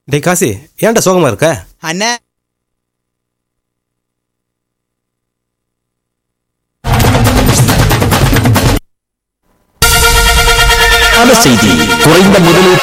டேய் காசி ஏன்டா சோகமா இருக்க அண்ணா நல்ல செய்தி குறைந்த முதலில்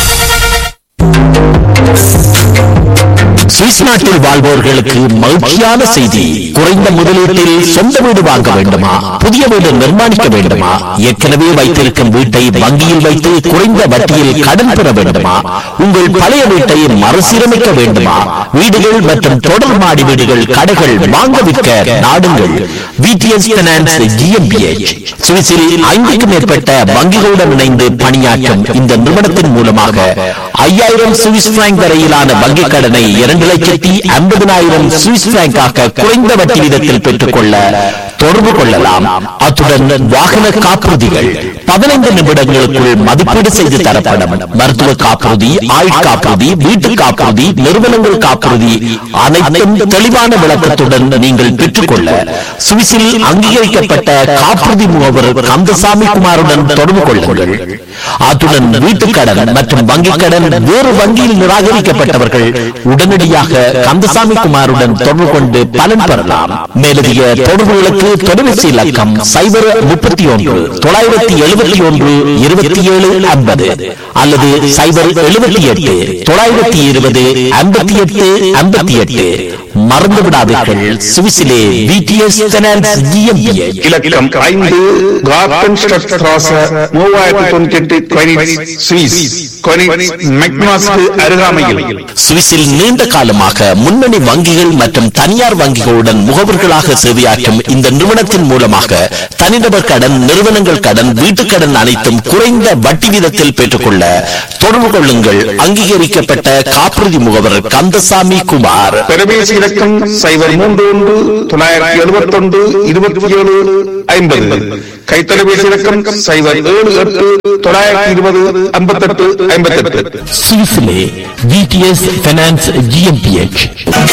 சுவிஸ் நாட்டில் வாழ்வோர்களுக்கு மகிழ்ச்சியான செய்தி குறைந்த முதலீட்டில் சொந்த வீடு வாங்க வேண்டுமா புதிய வீடு நிர்மாணிக்க வேண்டுமா ஏற்கனவே வைத்திருக்கும் வீட்டை வங்கியில் வைத்து குறைந்த வட்டியில் கடன் பெற வேண்டுமா உங்கள் பழைய வீட்டை மறுசீரமைக்க வேண்டுமா வீடுகள் மற்றும் தொடர் மாடி வீடுகள் கடைகள் வாங்க விற்க நாடுங்கள் விடிஎஸ் பினான்ஸ் ஜிஎம்பிஎச் சுவிஸில் ஐந்துக்கும் மேற்பட்ட வங்கிகளுடன் இணைந்து பணியாற்றும் இந்த நிறுவனத்தின் மூலமாக ஐயாயிரம் சுவிஸ் பிராங்க் வரையிலான வங்கிக் கடனை இரண்டு லட்சத்தி ஐம்பதினாயிரம் சுவிஸ் பிராங்காக குறைந்த வட்டி வீதத்தில் பெற்றுக்கொள்ள தொடர்பு கொள்ளலாம் அத்துடன் வாகன காப்புறுதிகள் பதினைந்து நிமிடங்களுக்குள் மதிப்பீடு செய்து தரப்படும் மருத்துவ காப்புறுதி ஆயுள் காப்புறுதி வீட்டு காப்புறுதி நிறுவனங்கள் காப்புறுதி அனைத்தும் தெளிவான விளக்கத்துடன் நீங்கள் பெற்றுக்கொள்ள சுவிஸில் அங்கீகரிக்கப்பட்ட காப்புறுதி முகவர் கந்தசாமி குமாருடன் தொடர்பு கொள்ளுங்கள் அத்துடன் வீட்டுக் கடன் மற்றும் வங்கிக் கடன் வேறு வங்கியில் நிராகரிக்கப்பட்டவர்கள் உடனடியாக கந்தசாமி குமாருடன் தொடர்பு கொண்டு பலன் பெறலாம் மேலதிக தொடர்புகளுக்கு தொலைபேசி இலக்கம் சைபர் முப்பத்தி ஒன்று தொள்ளாயிரத்தி எழுபத்தி ஒன்று இருபத்தி ஏழு ஐம்பது அல்லது சைபர் எழுபத்தி எட்டு தொள்ளாயிரத்தி இருபது ஐம்பத்தி எட்டு ஐம்பத்தி எட்டு மறந்து விடாதீர்கள் சுவிசிலே விடிஎஸ் ஃபைனான்ஸ் GmbH. இலக்கம் ஐந்து கார்டன் ஸ்ட்ராச மூவாயிரத்தி தொண்ணூத்தி எட்டு கொனிட்ஸ் சுவிஸ் கொனிட்ஸ் மெக்னாஸ்க்கு அருகாமையில் சுவிஸில் நீண்ட காலமாக முன்னணி வங்கிகள் மற்றும் தனியார் வங்கிகளுடன் முகவர்களாக சேவையாற்றும் இந்த நிறுவனத்தின் மூலமாக தனிநபர் கடன் நிறுவனங்கள் கடன் வீட்டுக் கடன் அனைத்தும் குறைந்த வட்டி வீதத்தில் பெற்றுக்கொள்ள தொடர்பு கொள்ளுங்கள் அங்கீகரிக்கப்பட்ட காப்புறுதி முகவர் கந்தசாமி குமார் தொலைபேசி இலக்கம் சைபர் மூன்று ஒன்று தொள்ளாயிரத்தி எழுபத்தி ஒன்று இருபத்தி ஏழு ஐம்பது கைத்தொலைபேசி இலக்கம் சைபர் ஏழு எட்டு தொள்ளாயிரத்தி இருபது ஐம்பத்தெட்டு ஐம்பத்தெட்டு சுவிஸிலே விடிஎஸ் ஃபைனான்ஸ் ஜிஎம்பிஎச்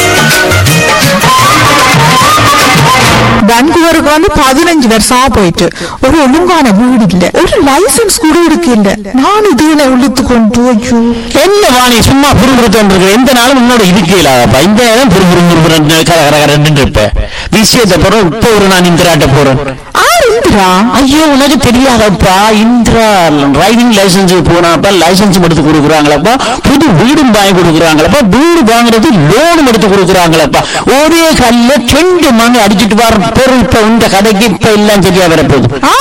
பெங்களூருக்கு வந்து பதினஞ்சு வருஷமா போயிட்டு ஒரு ஒழுங்கான வீடு இல்ல ஒரு லைசன்ஸ் கூட இருக்கு இல்ல நான் இதுல உள்ளுத்து கொண்டு ஐயோ என்ன வாணி சும்மா புரிபுறுத்தோன்றிருக்க எந்த நாளும் உன்னோட இருக்கல இந்த நேரம் புரிபுறுபுறு கரகரன்னு இருப்ப விஷயத்தை பிறகு இப்ப ஒரு நான் இந்திராட்ட போறேன் ஆர் இந்திரா ஐயோ உனக்கு தெரியாதப்பா இந்திரா டிரைவிங் லைசன்ஸ் போனாப்பா லைசன்ஸ் எடுத்து கொடுக்குறாங்களப்பா புது வீடும் வாங்கி கொடுக்குறாங்களப்பா வீடு வாங்குறது லோனும் எடுத்து கொடுக்குறாங்களப்பா ஒரே கல்ல ரெண்டு மணி அடிச்சிட்டு வர பொருள் இப்ப இந்த கடைக்கு இப்ப எல்லாம் சரியா வரப்போகுது ஆ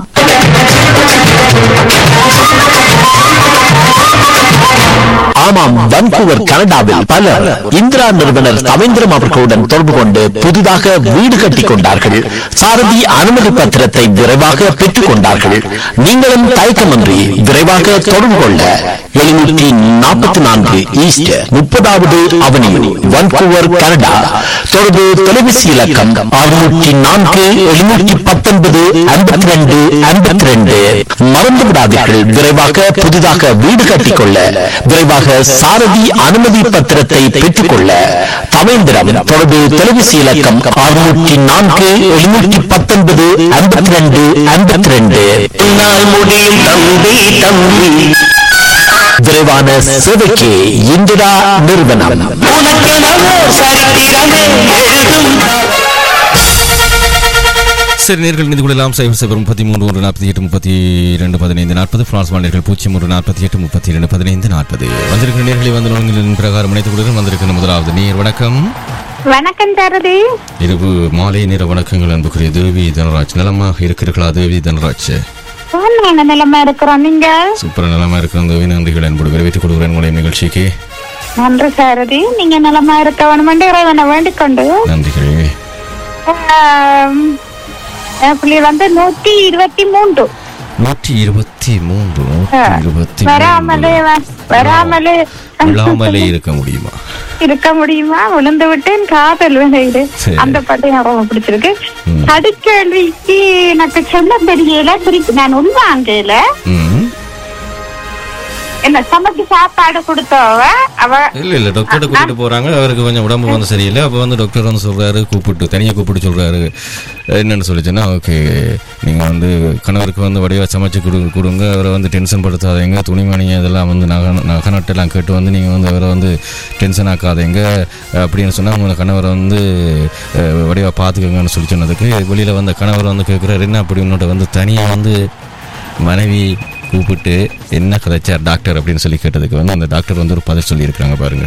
ஆமாம் வன்கூவர் கனடாவில் பலர் இந்திரா நிறுவனர் தவேந்திரம் அவர்களுடன் தொடர்பு கொண்டு புதிதாக வீடு கட்டிக் கொண்டார்கள் சாரதி அனுமதி பத்திரத்தை விரைவாக பெற்றுக் கொண்டார்கள் நீங்களும் தயக்கமின்றி விரைவாக தொடர்பு கொள்ள எழுநூற்றி நாற்பத்தி நான்கு ஈஸ்ட் முப்பதாவது அவனியூ வன்கூவர் கனடா தொடர்பு தொலைபேசி இலக்கம் அறுநூற்றி நான்கு எழுநூற்றி பத்தொன்பது ஐம்பத்தி ரெண்டு ஐம்பத்தி ரெண்டு மறந்து விடாதீர்கள் விரைவாக புதிதாக வீடு கட்டிக்கொள்ள விரைவாக சாரதி அனுமதி பத்திரத்தை பெற்றுக்கொள்ள தவேந்திரம் தொடர்பு தொலைபேசி இலக்கம் அறுநூற்றி நான்கு எழுநூற்றி பத்தொன்பது ஐம்பத்தி ரெண்டு ஐம்பத்தி ரெண்டு முடியும் தம்பி தம்பி விரைவான சேவைக்கு இந்திரா நிறுவனம் உனக்கெனவோ சரித்திரமே எழுதும் சரி நேர்கள் இணைந்து கொள்ளலாம் சைபர் சைபர் முப்பத்தி மூன்று ஒன்று நாற்பத்தி எட்டு முப்பத்தி ரெண்டு பதினைந்து நாற்பது பிரான்ஸ் மாநிலர்கள் பூஜ்ஜியம் ஒன்று நாற்பத்தி எட்டு முப்பத்தி ரெண்டு பதினைந்து நாற்பது வந்திருக்கிற நேர்களை வந்து நோன்களின் பிரகாரம் இணைத்துக் கொள்கிறேன் வந்திருக்கிற முதலாவது நேர் வணக்கம் வணக்கம் தரதி இரவு மாலை நேர வணக்கங்கள் அன்புக்குரிய தேவி தனராஜ் நலமாக இருக்கிறீர்களா தேவி தனராஜ் என்ன நிலைமை இருக்கிறோம் நீங்க சூப்பர் நலமா இருக்கிற தேவி நன்றிகள் என்பது வரவேற்றுக் கொடுக்கிறேன் உங்களுடைய நிகழ்ச்சிக்கு நன்றி சாரதி நீங்க நலமா இருக்க வேணுமென்று இறைவனை வேண்டிக் கொண்டு நன்றிகள் ஆம், என் புள்ளி வந்து நூத்தி இருபத்தி மூன்று நூற்றி இருபத்தி மூன்று நூற்றி இருபத்தி வராமலே வ- வராமலே விழாமலே இருக்க முடியுமா இருக்க முடியுமா விழுந்து விட்டேன் காதல் விளையுது சரி. அந்த பாட்டு எனக்கு ரொம்ப பிடிச்சிருக்கு ம். கடுக்கேள்விக்கு எனக்கு சொல்ல தெரியல திருப்பி நான் உள்வாங்கல ம் என்ன சமைச்சு சாப்பாடு கொடுத்தவ அவ இல்ல இல்ல டாக்டர்கிட்ட கூட்டிட்டு போறாங்க அவருக்கு கொஞ்சம் உடம்பு வந்து சரியில்லை அப்போ வந்து டாக்டர் வந்து சொல்றாரு கூப்பிட்டு தனியா கூப்பிட்டு சொல்றாரு என்னன்னு சொல்லிச்சுன்னா ஓகே நீங்க வந்து கணவருக்கு வந்து வடிவா சமைச்சு கொடு கொடுங்க அவரை வந்து டென்ஷன் படுத்தாதீங்க துணிமணி இதெல்லாம் வந்து நகை நகை நட்டெல்லாம் கேட்டு வந்து நீங்க வந்து அவரை வந்து டென்ஷன் ஆக்காதீங்க அப்படின்னு சொன்னா உங்களை கணவரை வந்து அஹ், வடிவா பாத்துக்கோங்கன்னு சொல்லி சொன்னதுக்கு வெளியில வந்த கணவர் வந்து கேட்கிறாரு என்ன அப்படி உன்னோட வந்து தனியா வந்து மனைவி கூப்பிட்டு என்ன கதைச்சார் டாக்டர் அப்படின்னு சொல்லி கேட்டதுக்கு வந்து அந்த டாக்டர் வந்து ஒரு பதில் சொல்லியிருக்கிறாங்க பாருங்க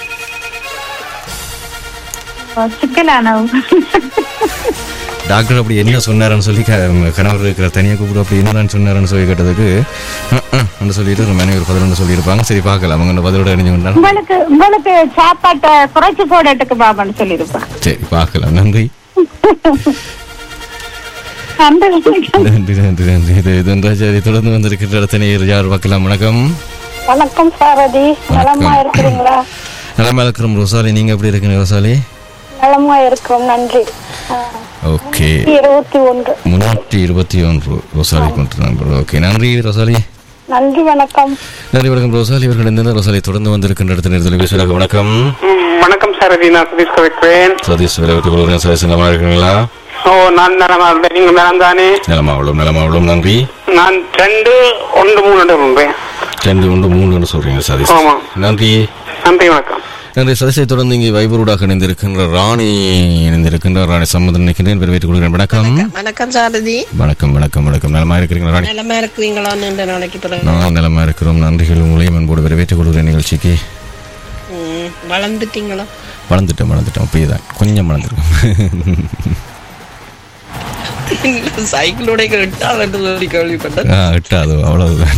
சிக்கலானவ டாக்டர் அப்படி என்ன சொன்னாருன்னு சொல்லி க- கணவர் இருக்கிற தனியாக கூப்பிட்டு அப்படி என்னன்னு சொன்னாருன்னு சொல்லி கேட்டதுக்கு "அஹ், அஹ்" ன்னு சொல்லிட்டு ஒரு மனைவி ஒரு பதில் சொல்லியிருப்பாங்க சரி பார்க்கலாம் அவங்க அந்த பதிலோட அணிஞ்சு கொண்டாங்க உங்களுக்கு உங்களுக்கு சாப்பாட்டை குறைச்சு போடட்டுக்கு பாபான்னு சொல்லியிருப்பேன் சரி பார்க்கலாம் நன்றி அந்த நன்றி நன்றி நன்றி இது இது சரி தொடர்ந்து வந்திருக்கிற இடத்த நேர் யார் பார்க்கலாம் வணக்கம் வணக்கம் சாரதி நலமா இருக்கிறீங்களா நலமா இருக்கிறோம் ரோசாலி நீங்க எப்படி இருக்கீங்க ரோசாலி நலமா இருக்கிறோம் நன்றி ஓகே இருபத்தி ஒன்று முன்னூற்றி இருபத்தி ஒன்று ரோசாலி கொண்டு நண்பர் ஓகே நன்றி ரோசாலி நன்றி வணக்கம் நன்றி வணக்கம் ரோசாலி இவர்கள் இந்த ரோசாலி தொடர்ந்து வந்திருக்கின்ற இடத்த நேரத்தில் பேசுகிறாங்க வணக்கம் வணக்கம் சாரதி நான் சதீஷ் கவிக்கிறேன் சதீஷ் விளையாட்டு கொள்கிறேன் சதீஷ் நலமா இருக்கீங்களா ஓ நான் நலமா இருந்தேன் நீங்க நலம் தானே நலமா அவ்வளோ நலமா அவ்வளோ நன்றி நான் ரெண்டு ஒன்று மூணு இருந்தேன் ரெண்டு ஒன்று மூணுன்னு சொல்றீங்க சதீஷ் ஆமா. நன்றி நன்றி வணக்கம் நன்றி சதீஷை தொடர்ந்து இங்கே வைபரூடாக இணைந்திருக்கின்ற ராணி இணைந்திருக்கின்ற ராணி சம்மதம் நிற்கின்றேன் வரவேற்றுக் கொள்கிறேன் வணக்கம் வணக்கம் சாரதி வணக்கம் வணக்கம் வணக்கம் நலமா இருக்கிறீங்களா ராணி நிலமா இருக்கிறீங்களா நீண்ட நாளைக்கு பிறகு நான் நலமா இருக்கிறோம் நன்றிகள் உங்களையும் அன்போடு வரவேற்றுக் கொள்கிறேன் நிகழ்ச்சிக்கு ம், வளர்ந்துட்டீங்களா வளர்ந்துட்டோம் வளர்ந்துட்டோம் அப்படியே தான் கொஞ்சம் வளர்ந்துருக்கோம் சைக்கிளோட எட்டாவது சொல்லி கேள்விப்பட்டேன் ஆ எட்டாது அவ்வளவுதான்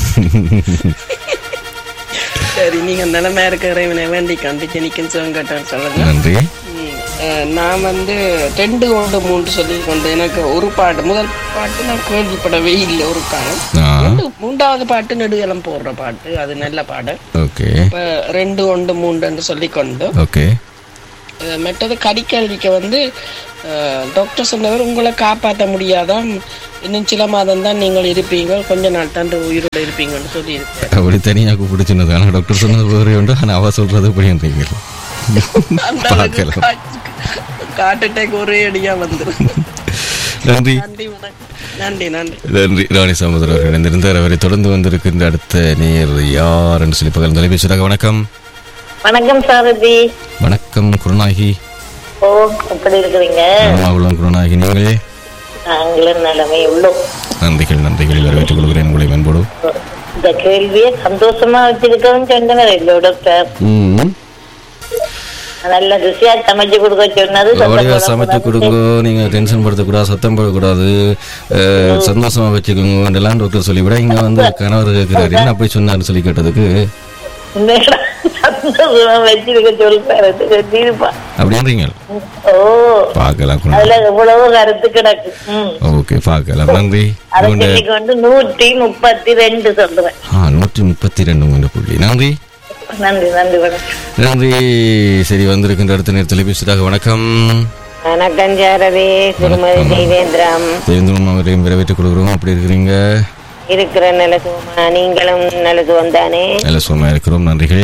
சரி நீங்க நிலமா இருக்கிற இவனை வேண்டி கண்டிச்சு நிக்கும் சிவன் கேட்டார் சொல்லுங்க நன்றி ம், அஹ், நான் வந்து ரெண்டு ஒன்று மூன்று சொல்லி கொண்டு எனக்கு ஒரு பாட்டு முதல் பாட்டு நான் கேள்விப்படவே இல்லை ஒரு காலம் ஆ ரெண்டு மூன்றாவது பாட்டு நெடுகலம் போடுற பாட்டு அது நல்ல பாடு ஓகே இப்ப ரெண்டு ஒன்று மூன்று சொல்லி கொண்டு ஓகே அஹ் மற்றது கடிக்கல்விக்க வந்து அஹ், டாக்டர் சொன்னவர் உங்களை காப்பாற்ற முடியாதான் இன்னும் சில மாதம் தான் நீங்கள் இருப்பீங்க கொஞ்ச நாள் தான் உயிரோட இருப்பீங்கன்னு சொல்லி இருக்கேன் அப்படி தனியாக கூப்பிட்டு சொன்னது ஆனால் டாக்டர் சொன்னது வேறு உண்டு ஆனால் அவ சொல்றது அப்படின்றீங்க பார்க்கலாம் காட்டுட்டே ஒரே அடியா வந்துடும் நன்றி நன்றி வணக்கம் நன்றி நன்றி நன்றி ராணி சமுதிரம் அவர்கள் இணைந்திருந்தார் அவரை தொடர்ந்து வந்திருக்கின்ற அடுத்த நேர் யார் என்று சொல்லி பகல் தொலைபேசியாக வணக்கம் வணக்கம் சாரதி வணக்கம் குருநாயகி ஓ எப்படி இருக்கிறீங்க நலமாகுளம் குருநாயகி நீங்களே நாங்களும் நிலைமை உள்ளோம் நன்றிகள் நன்றிகள் வரவேற்றுக் கொள்கிறேன் உங்களை மேன்போடு இந்த கேள்வியை சந்தோஷமா வச்சிருக்கவும் சொன்னவர் இல்லை டாக்டர் ம் நல்ல ருசியா சமைச்சு கொடுக்க சொன்னது வடிவா சத்தம் சமைச்சு போடக்கூடாது. கொடுங்க நீங்க டென்ஷன் படுத்தக்கூடாது சத்தம் போடக்கூடாது அஹ், சந்தோஷமா வச்சுக்கோங்க இதெல்லாம் டாக்டர் சொல்லிவிட இங்க வந்து கணவர் கேட்கிறாரு என்ன அப்படி சொன்னாருன்னு சொல்லி கேட்டதுக்கு உண்மையா சந்தோஷமா வச்சிருக்க சொல்றாரு சொல்லியிருப்பா அப்படின்றீங்க ஓ பார்க்கலாம் அதுல எவ்வளவு கருத்து கிடக்கு ம். ஓகே பார்க்கலாம் நன்றி அதை உங்களுடைய இன்னைக்கு வந்து நூற்றி முப்பத்தி ரெண்டு சொல்றேன் ஆ நூற்றி முப்பத்தி ரெண்டு மூன்று புள்ளி நன்றி நன்றி நன்றி வணக்கம் நன்றி சரி வந்திருக்கின்ற அடுத்த நேரத்தில் பேசுறதாக வணக்கம் வணக்கம் சாரதி திருமதி ஜெயவேந்திரம் தெரிந்தும் அவரையும் வரவேற்றுக் கொள்கிறோம் அப்படி இருக்கிறீங்க இருக்கிற நல்ல சுகமா நீங்களும் நல்ல சுகம் தானே நல்ல சுகமா இருக்கிறோம் நன்றிகளே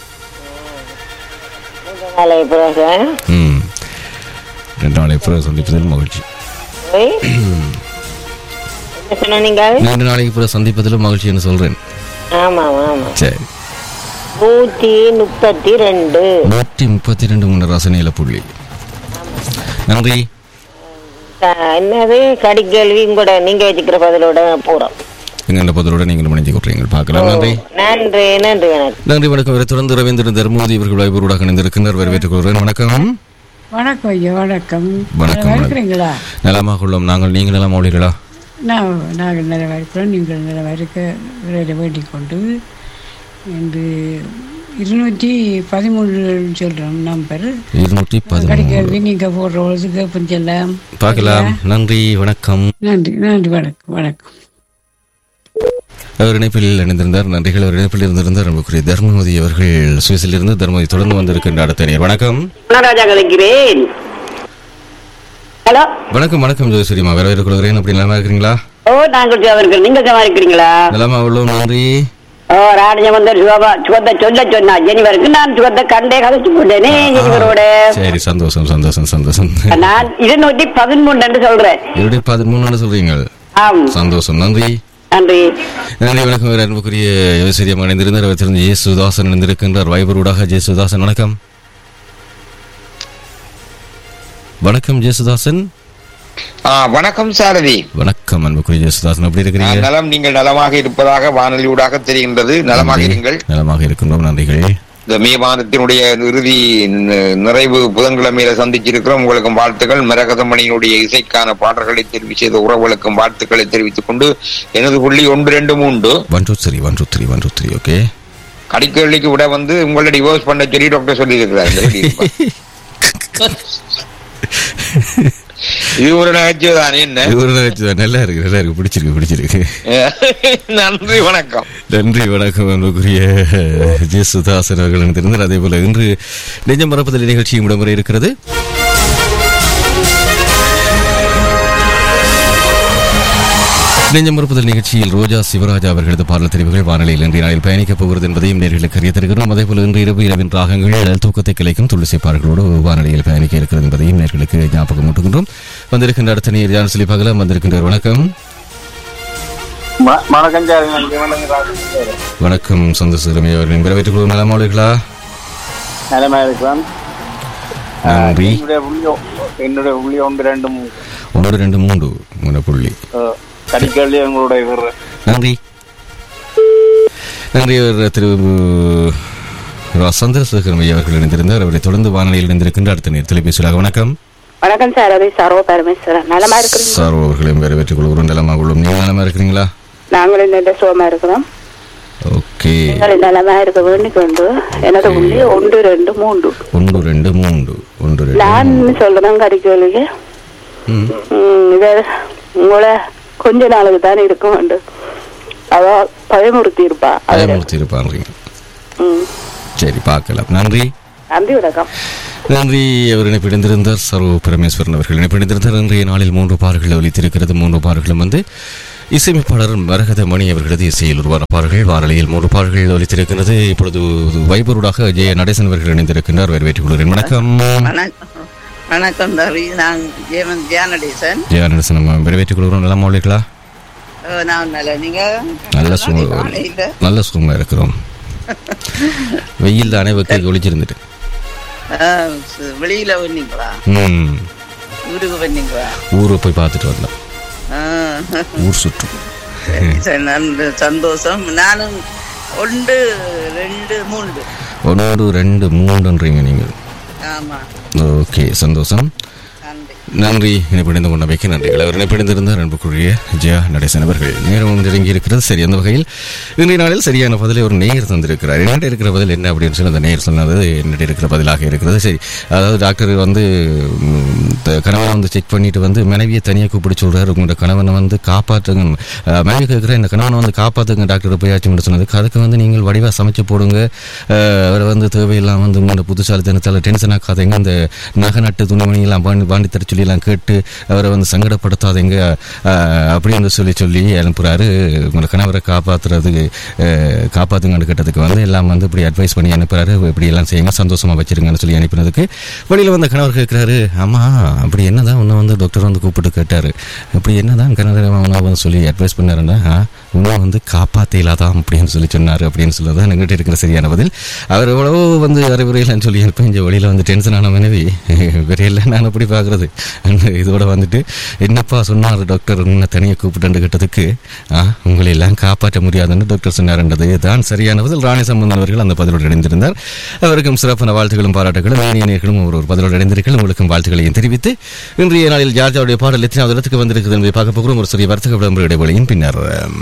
நாளை பிறகு ம் ரெண்டு நாளை பிறகு சந்திப்பதில் மகிழ்ச்சி ஓய். என்ன சொன்னீங்க ரெண்டு நாளைக்கு பிறகு சந்திப்பதில் மகிழ்ச்சி என்று சொல்றேன் ஆமா ஆமா சரி நூற்றி முப்பத்தி ரெண்டு நூற்றி முப்பத்தி ரெண்டு மூணு ரசனையில புள்ளி நன்றி க- என்னது கடிக்கேள்வி கூட நீங்க வச்சுக்கிற பதிலோட போறோம் எங்க பதிலோட நீங்கள் மணிஞ்சு கொட்டுறீங்க பார்க்கலாம் நன்றி நன்றி நன்றி வணக்கம் நன்றி வணக்கம் இவரை தொடர்ந்து ரவீந்திரன் தர்மோதி இவர்கள் வாய்ப்பூடாக இணைந்திருக்கின்றார் வரவேற்றுக் கொள்கிறேன் வணக்கம் வணக்கம் ஐயா வணக்கம் வணக்கம், நல்லா வணக்கம். இருக்கிறீங்களா நலமாக உள்ளோம் நாங்கள் நீங்கள் நலமா உள்ளீர்களா நான் நாங்கள் நிலவா இருக்கிறோம் நீங்கள் நிலவா இருக்க விரைவில் வேண்டிக் கொண்டு இந்த இருநூற்றி பதிமூணு சொல்கிறோம் நம்பர் இருநூற்றி பதிமூணு கடிக்கல்வி நீங்கள் போடுற பொழுது கேட்போம் செல்லாம் பார்க்கலாம் நன்றி வணக்கம் நன்றி நன்றி வணக்கம் வணக்கம் அவர் இணைப்பில் இணைந்திருந்தார் நன்றிகள் அவர் இணைப்பில் இருந்திருந்தார் நமக்குரிய தர்மவதி அவர்கள் சுவிஸில் இருந்து தர்மவதி தொடர்ந்து வந்திருக்கின்ற அடுத்த நேர் வணக்கம் ராஜா கலைக்கிறேன் ஹலோ வணக்கம் வணக்கம் ஜோதிஸ்வரிமா வரவேற்றுக் கொள்கிறேன் அப்படி நலமா இருக்கிறீங்களா ஓ நாங்கள் அவர்கள் நீங்கள் இருக்கிறீங்களா நலமா உள்ளோம் நன்றி ஓ ராஜமந்தர் சுகமா சுகத்தை சொல்ல சொன்னா ஜெனிவருக்கு நான் சுகத்தை கண்டே கதைச்சு போட்டேனே ஜெனிவரோட சரி சந்தோஷம் சந்தோஷம் சந்தோஷம் நான் இருநூற்றி பதிமூன்று சொல்றேன் இருபத்தி பதிமூணு சொல்றீங்க ஆம் சந்தோஷம் நன்றி நன்றி நன்றி வணக்கம் வேறு அன்புக்குரிய யோசிரியம் இணைந்திருந்தார் அவர் தெரிஞ்ச ஜேசுதாசன் இணைந்திருக்கின்றார் வைபரூடாக ஜேசுதாசன் வணக்கம் வணக்கம் ஜேசுதாசன் ஆ, வணக்கம் சாரதி வணக்கம் அன்புக்குரிய ஜேசுதாசன் எப்படி ஆ, இருக்கிறீங்க நலம் நீங்கள் நலமாக இருப்பதாக வானொலியூடாக தெரிகின்றது நலமாக நன்றி. இருங்கள் நலமாக இருக்கின்றோம் நன்றிகள் இந்த மே மாதத்தினுடைய இறுதி ந- நிறைவு புதன்கிழமையில சந்திச்சிருக்கிறோம் உங்களுக்கும் வாழ்த்துக்கள் மரகதமணியினுடைய இசைக்கான பாடல்களை தெரிவு செய்த உறவுகளுக்கும் வாழ்த்துக்களை தெரிவித்துக் கொண்டு எனது புள்ளி ஒன்று ரெண்டு மூன்று one two three one two three one two three okay கடிக்கல்லிக்கு விட வந்து உங்களை டிவோர்ஸ் பண்ண சொல்லி டாக்டர் சொல்லி இருக்கிறார் இது ஒரு நகைச்சுவை தானே என்ன ஒரு நிகழ்ச்சி தான். நல்லா இருக்கு நல்லா இருக்கு பிடிச்சிருக்கு பிடிச்சிருக்கு நன்றி வணக்கம் நன்றி வணக்கம் அன்புக்குரிய ஜேசுதாசன் அவர்கள் இணைந்திருந்தார் அதே போல இன்று நெஞ்சம் மறப்பதில் நிகழ்ச்சியும் இடம்பெற இருக்கிறது நெஞ்சம் மறுப்புதல் நிகழ்ச்சியில் ரோஜா சிவராஜா அவர்களது பாடல் தெரிவுகள் வானொலியில் இன்றைய நாளில் பயணிக்கப் போகிறது என்பதையும் நேர்களுக்கு அறிய தருகிறோம் அதேபோல இன்று இரவு இரவின் ராகங்கள் தூக்கத்தை கிளைக்கும் துளசி பாடல்களோடு வானொலியில் பயணிக்க இருக்கிறது என்பதையும் நேர்களுக்கு ஞாபகம் ஊட்டுகின்றோம் வந்திருக்கின்ற அடுத்த நீர் ஜான் சிலி பகலம் வந்திருக்கின்றவர் வணக்கம் வணக்கம் சார் வணக்கம் சந்தோஷமே அவர்களின் வரவேற்றுக் கொள்ளும் நலமாவளர்களா நிலைமை இருக்கிறான் நன்றி என்னுடைய புள்ளி ஒ- என்னுடைய புள்ளி ஒன்று ரெண்டு மூணு ஒன்று ரெண்டு மூன்று மூணு புள்ளி கடிக்கல்லி உங்களுடைய இவர் நன்றி நன்றி அவர் திரு ரா. சந்திரசேகரன் ஐயா அவர்கள் இணைந்திருந்தார் அவரை தொடர்ந்து வானொலியில் இணைந்திருக்கின்ற அடுத்த நேர் தொலைபேசியாக வணக்கம் வணக்கம் சார் அது சர்வ பரமேஸ்வரன் நலமா இருக்கிறீங்க சார் அவர்களையும் வரவேற்றுக் கொள்கிறோம் நலமாக உள்ளோம் நீங்கள் நலமா இருக்கிறீங்களா நாங்களும் நல்ல சுகமா இருக்கிறோம் ஓகே நீங்கள் நலமா இருக்க வேண்டிக் கொண்டு எனது புள்ளி ஒன்று ரெண்டு மூன்று ஒன்று ரெண்டு மூன்று ஒன்று ரெண்டு நான் சொல்றேன் கடிக்கலுக்கு ம். இத உங்களை கொஞ்ச நாளுக்கு தான் இருக்க வேண்டும் அவ பயமுறுத்தி இருப்பா பயமுறுத்தி இருப்பாங்க ம். சரி பார்க்கலாம் நன்றி நன்றி வணக்கம் நன்றி அவர் இணைப்பிடிந்திருந்தார் சர்வ பரமேஸ்வரன் அவர்கள் இணைப்பிடிந்திருந்தார் இன்றைய நாளில் மூன்று பாடல்கள் ஒலித்திருக்கிறது மூன்று பாடல்களும் வந்து இசையமைப்பாளர் மரகத மணி அவர்களது இசையில் உருவான பாடல்கள் வாரலையில் மூன்று பாடல்கள் ஒலித்திருக்கிறது இப்பொழுது வைபருடாக ஜெய நடேசன் அவர்கள் இணைந்திருக்கின்றார் வரவேற்றுக் கொள்கிறேன் வணக்கம் வணக்கம் வணக்கம் தவி நான் ஜெயமன் தியானடேசன் ஜெய நடேசன் நம்ம வரவேற்றுக் கொள்கிறோம் நல்லா மாவளிகளா அஹ் நான் நல்ல நீங்க நல்ல சு காலையில நல்ல சுகமா இருக்கிறோம் வெயில் தானே வெக்க ஒளிச்சிருந்துட்டு அஹ், சு- வெளியில வந்தீங்களா ம் ஊருக்கு வந்தீங்களா ஊரை போய் பார்த்துட்டு வந்தோம் அஹ், ஊர் சுற்று சரி, சரி, நல்ல சந்தோஷம் நானும் ஒன்று ரெண்டு மூன்று ஒன்று ரெண்டு மூன்றுன்றீங்க நீங்கள் ஆமா ஓகே சந்தோஷம் நன்றி இணைப்பிணைந்து கொண்டமைக்கு நன்றிகள் அவர் இணைப்பிணைந்திருந்தார் அன்புக்குரிய ஜெயா நடேசன் அவர்கள் நேரம் நெருங்கி இருக்கிறது சரி அந்த வகையில் இன்றைய நாளில் சரியான பதிலை ஒரு நேயர் தந்திருக்கிறார் என்னிட்ட இருக்கிற பதில் என்ன அப்படின்னு சொல்லி அந்த நேயர் சொன்னது என்னிட்ட இருக்கிற பதிலாக இருக்கிறது சரி அதாவது டாக்டர் வந்து ம், த- கணவனை வந்து செக் பண்ணிட்டு வந்து மனைவியை தனியாக கூப்பிட்டு சொல்றாரு உங்களோட கணவனை வந்து காப்பாற்றுங்க அஹ், மனைவி கேட்குற இந்த கணவனை வந்து காப்பாற்றுங்க டாக்டர் போயாச்சும் சொன்னதுக்கு அதுக்கு வந்து நீங்கள் வடிவாக சமைச்சு போடுங்க அஹ், அவரை வந்து தேவையில்லாம வந்து உங்களோட புதுசாலித்தனத்தால் டென்ஷன் ஆக்காதீங்க இந்த நகை நட்டு துணிமணியெல்லாம் பாண்டி பாண்டி தர சொல்லி எல்லாம் கேட்டு அவரை வந்து சங்கடப்படுத்தாதீங்க அஹ், அப்படின்னு சொல்லி சொல்லி அனுப்புறாரு உங்களோட கணவரை காப்பாத்துறதுக்கு அஹ், காப்பாத்துங்கன்னு கேட்டதுக்கு வந்து எல்லாம் வந்து இப்படி அட்வைஸ் பண்ணி அனுப்புறாரு இப்படி எல்லாம் செய்யுங்க சந்தோஷமா வச்சிருங்கன்னு சொல்லி அனுப்பினதுக்கு வெளியில வந்த கணவர் கேட்கிறாரு ஆமா அப்படி என்னதான் உன்னை வந்து டாக்டர் வந்து கூப்பிட்டு கேட்டாரு அப்படி என்னதான் கணவர் அவனை வந்து சொல்லி அட்வைஸ் பண்ணாருன்னா "ஆ, உன்னை வந்து காப்பாத்தலாதான் அப்படின்னு சொல்லி சொன்னாரு அப்படின்னு சொல்லதான் எங்கிட்ட இருக்கிற சரியான பதில் அவர் எவ்வளவோ வந்து அறிவுரையிலன்னு சொல்லி இருப்பேன் இங்கே வெளியில வந்து டென்ஷன் ஆன மனைவி விரையில் நான் அப்படி பார்க்கறது அந்த இதோட வந்துட்டு என்னப்பா சொன்னார் டாக்டர் உன்னை தனியாக கூப்பிட்டு கேட்டதுக்கு ஆ உங்களை எல்லாம் காப்பாற்ற முடியாதுன்னு டாக்டர் சொன்னார்ன்றது தான் சரியான பதில் ராணி சம்பந்தன் அவர்கள் அந்த பதிலோடு இணைந்திருந்தார் அவருக்கும் சிறப்பான வாழ்த்துக்களும் பாராட்டுகளும் இணையர்களும் ஒரு ஒரு பதிலோடு இணைந்திருக்கள் உங்களுக்கும் வாழ்த்துக்களையும் தெரிவித்து இன்றைய நாளில் ஜார்ஜாவுடைய பாடல் எத்தனாவது இடத்துக்கு வந்திருக்குது என்பதை பார்க்க போகிறோம் ஒரு சிறிய வர்த்தக விளம்பர இடைவெளியின் பின்னர் ஆம்,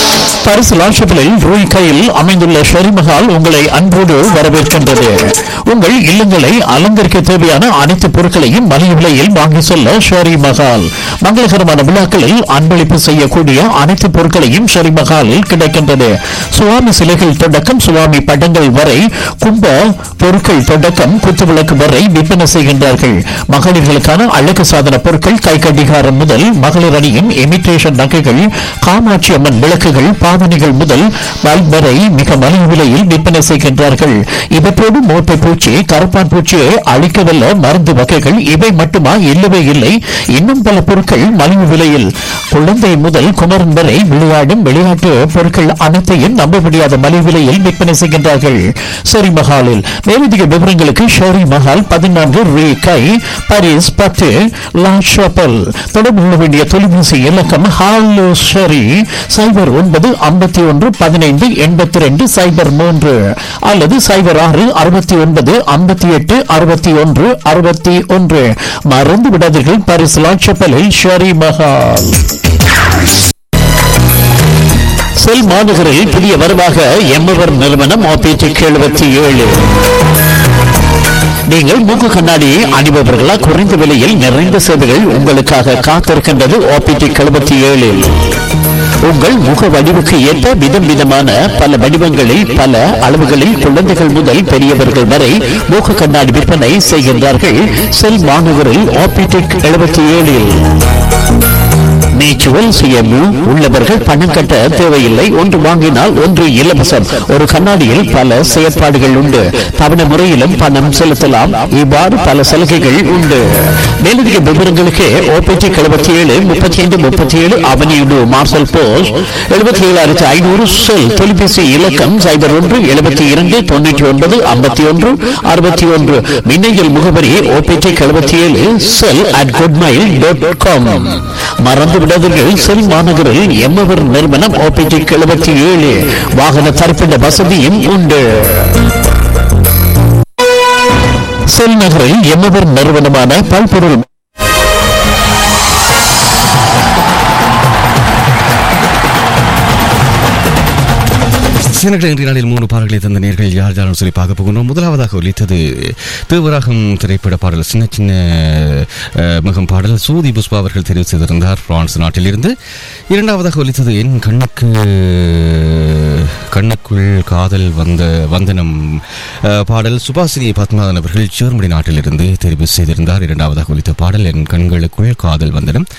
பரிசு லாஷபிளில் ரூய் கையில் அமைந்துள்ள ஷெரிமஹால் உங்களை அன்போடு வரவேற்கின்றது உங்கள் இல்லங்களை அலங்கரிக்க தேவையான அனைத்து பொருட்களையும் மலிவு விலையில் வாங்கி செல்ல ஷெரி மஹால் மங்களகரமான விழாக்களில் அன்பளிப்பு செய்யக்கூடிய அனைத்து பொருட்களையும் ஷெரி மஹாலில் கிடைக்கின்றது சுவாமி சிலைகள் தொடக்கம் சுவாமி படங்கள் வரை கும்ப பொருட்கள் தொடக்கம் குத்துவிளக்கு வரை விற்பனை செய்கின்றார்கள் மகளிர்களுக்கான அழகு சாதன பொருட்கள் கை கடிகாரம் முதல் மகளிர் அணியின் இமிட்டேஷன் நகைகள் காமாட்சி அம்மன் விளக்குகள் பாவனைகள் முதல் பல்ப் வரை மிக மலிவு விலையில் விற்பனை செய்கின்றார்கள் இவற்றோடு மோட்டை பூச்சி கரப்பான் பூச்சியை அழிக்கவல்ல மருந்து வகைகள் இவை மட்டுமா இல்லவே இல்லை இன்னும் பல பொருட்கள் மலிவு விலையில் குழந்தை முதல் குமரன் வரை விளையாடும் விளையாட்டு பொருட்கள் அனைத்தையும் நம்ப முடியாத மலிவு விலையில் விற்பனை செய்கின்றார்கள் ஷெரி மஹாலில் மேலதிக விவரங்களுக்கு ஷெரி மஹால் பதினான்கு ரீ கை பாரிஸ் பத்து லா ஷாப்பல் தொடர்பு கொள்ள வேண்டிய தொலைபேசி இலக்கம் ஹாலோ ஷெரி சைபர் ஒன்பது ஐம்பத்தி ஒன்று பதினைந்து எண்பத்தி ரெண்டு சைபர் மூன்று அல்லது சைபர் ஆறு அறுபத்தி ஒன்பது ஐம்பத்தி எட்டு அறுபத்தி ஒன்று அறுபத்தி ஒன்று மறந்து விடாதீர்கள் பாரிஸ் லா ஷாப்பலில் ஷெரி மஹால் செல் மாநகரில் புதிய வரவாக எம்எவர் நிறுவனம் ஆபிடிக் எழுபத்தி ஏழு நீங்கள் மூக்கு கண்ணாடி அணிபவர்களா குறைந்த விலையில் நிறைந்த சேவைகள் உங்களுக்காக காத்திருக்கின்றது ஆபிடிக் எழுபத்தி ஏழில் உங்கள் முக வடிவுக்கு ஏற்ப விதம் விதமான பல வடிவங்களில் பல அளவுகளில் குழந்தைகள் முதல் பெரியவர்கள் வரை மூக்கு கண்ணாடி விற்பனை செய்கின்றார்கள் செல் மாநகரில் ஆபிடிக் எழுபத்தி ஏழில் நேச்சுரல் சுயமு உள்ளவர்கள் பணம் கட்ட தேவையில்லை ஒன்று வாங்கினால் ஒன்று இலவசம் ஒரு கண்ணாடியில் பல செயற்பாடுகள் உண்டு தவணை முறையிலும் பணம் செலுத்தலாம் இவ்வாறு பல சலுகைகள் உண்டு மேலதிக விவரங்களுக்கு ஓபிடி எழுபத்தி ஏழு முப்பத்தி ஐந்து முப்பத்தி ஏழு அவனியுடு மார்சல் போஸ்ட் எழுபத்தி ஏழாயிரத்தி ஐநூறு செல் தொலைபேசி இலக்கம் சைபர் ஒன்று எழுபத்தி இரண்டு தொண்ணூற்றி ஒன்பது ஐம்பத்தி ஒன்று அறுபத்தி ஒன்று மின்னஞ்சல் முகவரி ஓபிடி எழுபத்தி ஏழு cell at good mail dot com மறந்து விடாதீர்கள் செல் மாநகரில் எம்மவர் நிறுவனம் ஓபிடி எழுபத்தி ஏழு வாகன தரிப்பிட வசதியும் உண்டு செல் நகரில் எம்மவர் நிறுவனமான பல்பொருள் சினர்கள் இன்றைய நாளில் மூணு பாடல்களை தந்த நேர்கள் யார் யாரும் சொல்லி பார்க்க போகின்றோம் முதலாவதாக ஒலித்தது தேவராகம் திரைப்பட பாடல் சின்ன சின்ன அஹ், முகம் பாடல் சூதி புஷ்பா அவர்கள் தெரிவு செய்திருந்தார் பிரான்ஸ் நாட்டிலிருந்து இரண்டாவதாக ஒலித்தது என் கண்ணுக்கு கண்ணுக்குள் காதல் வந்த வந்தனம் அஹ், பாடல் சுபாசினி பத்மநாதன் அவர்கள் ஜெர்மனி நாட்டிலிருந்து தெரிவு செய்திருந்தார் இரண்டாவதாக ஒலித்த பாடல் என் கண்களுக்குள் காதல் வந்தனம்